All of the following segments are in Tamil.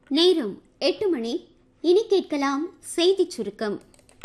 நேரம் எட்டு மணி இனி கேட்கலாம் செய்திச் சுருக்கம்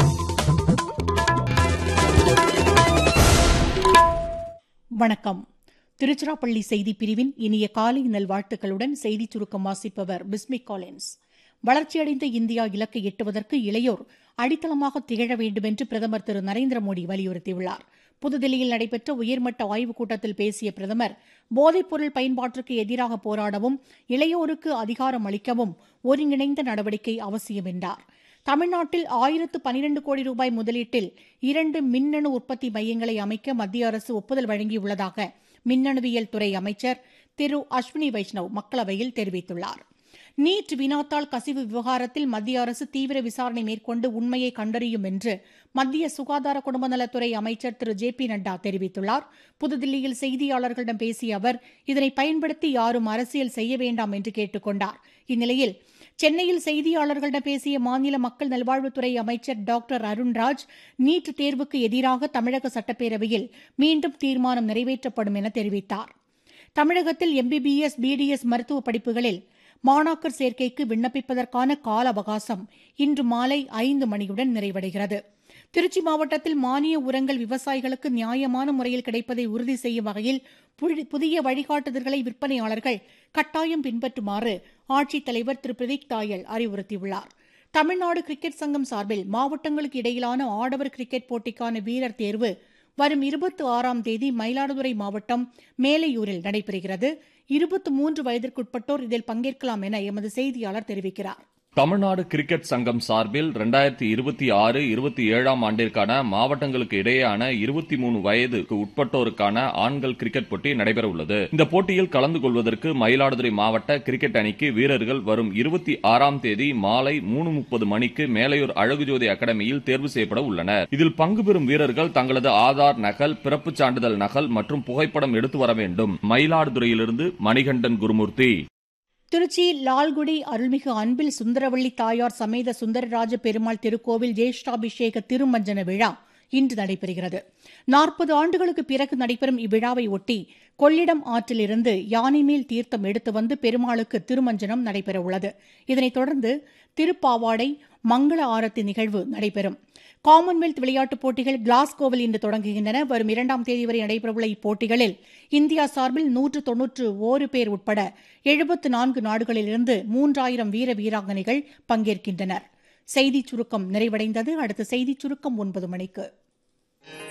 வணக்கம் திருச்சிராப்பள்ளி செய்தி பிரிவின் இனிய காலை நல்வாழ்த்துக்களுடன் செய்திச் சுருக்கம் வாசிப்பவர் பிஸ்மிக் காலின்ஸ் வளர்ச்சியடைந்த இந்தியா இலக்கை எட்டுவதற்கு இளையோர் அடித்தளமாக திகழ வேண்டும் என்று பிரதமர் திரு நரேந்திர மோடி வலியுறுத்தியுள்ளார் புதுதில்லியில் நடைபெற்ற உயர்மட்ட ஆய்வுக் கூட்டத்தில் பேசிய பிரதமர் போதைப்பொருள் பயன்பாட்டிற்கு எதிராக போராடவும் இளையோருக்கு அதிகாரம் அளிக்கவும் ஒருங்கிணைந்த நடவடிக்கை அவசியம் என்றார் தமிழ்நாட்டில் ஆயிரத்து பனிரண்டு கோடி ரூபாய் முதலீட்டில் இரண்டு மின்னணு உற்பத்தி மையங்களை அமைக்க மத்திய அரசு ஒப்புதல் வழங்கியுள்ளதாக மின்னணுவியல் துறை அமைச்சர் திரு அஸ்வினி வைஷ்ணவ் மக்களவையில் தெரிவித்துள்ளார் நீட் வினாத்தாள் கசிவு விவகாரத்தில் மத்திய அரசு தீவிர விசாரணை மேற்கொண்டு உண்மையை கண்டறியும் என்று மத்திய சுகாதார குடும்ப நலத்துறை அமைச்சர் திரு ஜே பி நட்டா தெரிவித்துள்ளார் புதுதில்லியில் செய்தியாளர்களிடம் பேசிய அவர் இதனை பயன்படுத்தி யாரும் அரசியல் செய்ய வேண்டாம் என்று கேட்டுக் கொண்டார் இந்நிலையில் சென்னையில் செய்தியாளர்களிடம் பேசிய மாநில மக்கள் நல்வாழ்வுத்துறை அமைச்சர் டாக்டர் அருண்ராஜ் நீட் தேர்வுக்கு எதிராக தமிழக சட்டப்பேரவையில் மீண்டும் தீர்மானம் நிறைவேற்றப்படும் என தெரிவித்தார் தமிழகத்தில் எம்பிபிஎஸ் பிடிஎஸ் மருத்துவ படிப்புகளில் மாணாக்கர் சேர்க்கைக்கு விண்ணப்பிப்பதற்கான கால அவகாசம் இன்று மாலை ஐந்து மணியுடன் நிறைவடைகிறது திருச்சி மாவட்டத்தில் மானிய உரங்கள் விவசாயிகளுக்கு நியாயமான முறையில் கிடைப்பதை உறுதி செய்யும் வகையில் புதிய வழிகாட்டுதல்களை விற்பனையாளர்கள் கட்டாயம் பின்பற்றுமாறு ஆட்சித்தலைவர் திரு பிரதீக் தாயல் அறிவுறுத்தியுள்ளார் தமிழ்நாடு கிரிக்கெட் சங்கம் சார்பில் மாவட்டங்களுக்கு இடையிலான ஆடவர் கிரிக்கெட் போட்டிக்கான வீரர் தேர்வு வரும் இருபத்தி ஆறாம் தேதி மயிலாடுதுறை மாவட்டம் மேலையூரில் நடைபெறுகிறது இருபத்தி மூன்று வயதிற்குட்பட்டோர் இதில் பங்கேற்கலாம் என எமது செய்தியாளர் தெரிவிக்கிறார் தமிழ்நாடு கிரிக்கெட் சங்கம் சார்பில் இரண்டாயிரத்தி இருபத்தி ஆறு இருபத்தி ஏழாம் ஆண்டிற்கான மாவட்டங்களுக்கு இடையேயான இருபத்தி மூணு வயதுக்கு உட்பட்டோருக்கான ஆண்கள் கிரிக்கெட் போட்டி நடைபெற உள்ளது இந்த போட்டியில் கலந்து கொள்வதற்கு மயிலாடுதுறை மாவட்ட கிரிக்கெட் அணிக்கு வீரர்கள் வரும் இருபத்தி ஆறாம் தேதி மாலை மூணு முப்பது மணிக்கு மேலையூர் அழகுஜோதி அகாடமியில் தேர்வு செய்யப்பட உள்ளனர் இதில் பங்கு பெறும் வீரர்கள் தங்களது ஆதார் நகல் பிறப்புச் சான்றிதழ் நகல் மற்றும் புகைப்படம் எடுத்து வர வேண்டும் மயிலாடுதுறையிலிருந்து மணிகண்டன் குருமூர்த்தி திருச்சி லால்குடி அருள்மிகு அன்பில் சுந்தரவள்ளி தாயார் சமேத சுந்தரராஜ பெருமாள் திருக்கோவில் ஜேஷ்டாபிஷேக திருமஞ்சன விழா இன்று நடைபெறுகிறது நாற்பது ஆண்டுகளுக்கு பிறகு நடைபெறும் இவ்விழாவை ஒட்டி கொள்ளிடம் ஆற்றிலிருந்து யானைமேல் தீர்த்தம் எடுத்து வந்து பெருமாளுக்கு திருமஞ்சனம் நடைபெறவுள்ளது இதனைத் தொடர்ந்து திருப்பாவாடை மங்கள ஆரத்தி நிகழ்வு நடைபெறும் காமன்வெல்த் விளையாட்டுப் போட்டிகள் கிளாஸ்கோவில் இன்று தொடங்குகின்றன வரும் இரண்டாம் தேதி வரை நடைபெறவுள்ள இப்போட்டிகளில் இந்தியா சார்பில் நூற்று தொன்னூற்று ஓரு பேர் உட்பட எழுபத்து நான்கு நாடுகளிலிருந்து மூன்றாயிரம் வீர வீராங்கனைகள் பங்கேற்கின்றனர் செய்திச் சுருக்கம் நிறைவடைந்தது அடுத்த செய்திச் சுருக்கம் ஒன்பது மணிக்கு